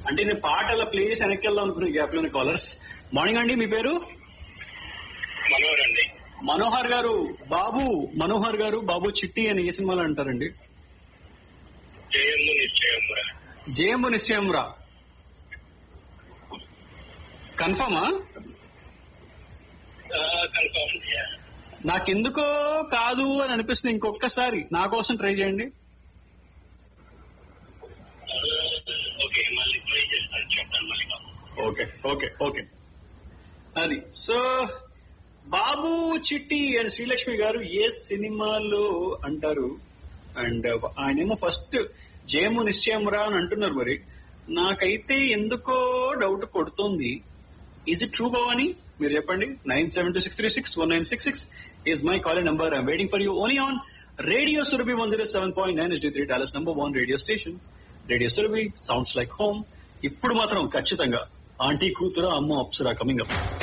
అంటే నేను పాట అలా ప్లే చేసి వెనక్కి వెళ్దాం అనుకున్న గ్యాప్ లోని కాలర్స్ మార్నింగ్ అండి మీ పేరు మనోహర్ అండి మనోహర్ గారు బాబు మనోహర్ గారు బాబు చిట్టి అని ఏ సినిమాలో అంటారండి జయము నిశ్చయము జయము నిశ్చయం రా కన్ఫర్మా కన్ఫర్మ్ నాకెందుకో కాదు అని అనిపిస్తుంది ఇంకొకసారి నా కోసం ట్రై చేయండి ఓకే మళ్ళీ ట్రై చేస్తాను చెప్పండి మళ్ళీ బాబు ఓకే ఓకే ఓకే అది సో బాబు చిట్టి అండ్ శ్రీలక్ష్మి గారు ఏ సినిమాలో అంటారు అండ్ ఆయనేమో ఫస్ట్ జయము నిశ్చయం రా అని అంటున్నారు మరి నాకైతే ఎందుకో డౌట్ కొడుతోంది ఈజ్ ఇట్ ట్రూ భవాని మీరు చెప్పండి nine seven two six three six one nine six six is my call number I'm waiting for you only on radio Surabhi one zero seven point nine S three Dallas number one radio station radio Surabhi sounds like home ఇప్పుడు మాత్రం ఖచ్చితంగా aunty కూతురు అమ్మ Apsara coming up